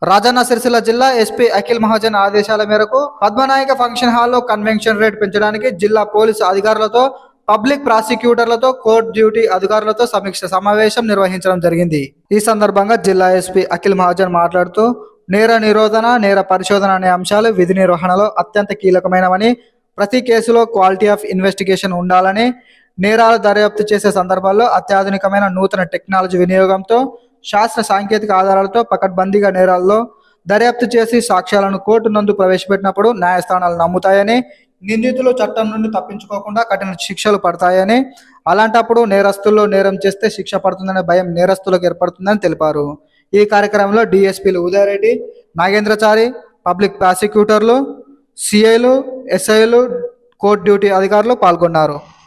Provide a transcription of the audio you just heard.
రాజన్న సిరిసిల్ల జిల్లా ఎస్పీ అఖిల్ మహాజన్ ఆదేశాల మేరకు పద్మనాయక ఫంక్షన్ హాల్లో కన్వెన్షన్ రేట్ పెంచడానికి జిల్లా పోలీసు అధికారులతో పబ్లిక్ ప్రాసిక్యూటర్లతో కోర్ట్ డ్యూటీ అధికారులతో సమీక్ష సమావేశం నిర్వహించడం జరిగింది ఈ సందర్భంగా జిల్లా ఎస్పీ అఖిల్ మహాజన్ మాట్లాడుతూ నేర నిరోధన నేర పరిశోధన అనే అంశాలు విధి నిర్వహణలో అత్యంత కీలకమైనవని ప్రతి కేసులో క్వాలిటీ ఆఫ్ ఇన్వెస్టిగేషన్ ఉండాలని నేరాలు దర్యాప్తు చేసే సందర్భాల్లో అత్యాధునికమైన నూతన టెక్నాలజీ వినియోగంతో శాస్త్ర సాంకేతిక ఆధారాలతో పకడ్బందీగా నేరాల్లో దర్యాప్తు చేసి సాక్ష్యాలను కోర్టు నందు ప్రవేశపెట్టినప్పుడు న్యాయస్థానాలు నమ్ముతాయని నిందితులు చట్టం నుండి తప్పించుకోకుండా కఠిన శిక్షలు పడతాయని అలాంటప్పుడు నేరస్తుల్లో నేరం చేస్తే శిక్ష పడుతుందనే భయం నేరస్తులకు ఏర్పడుతుందని తెలిపారు ఈ కార్యక్రమంలో డిఎస్పీలు ఉదయరెడ్డి నాగేంద్రచారి పబ్లిక్ ప్రాసిక్యూటర్లు సిఐలు ఎస్ఐలు కోర్టు డ్యూటీ అధికారులు పాల్గొన్నారు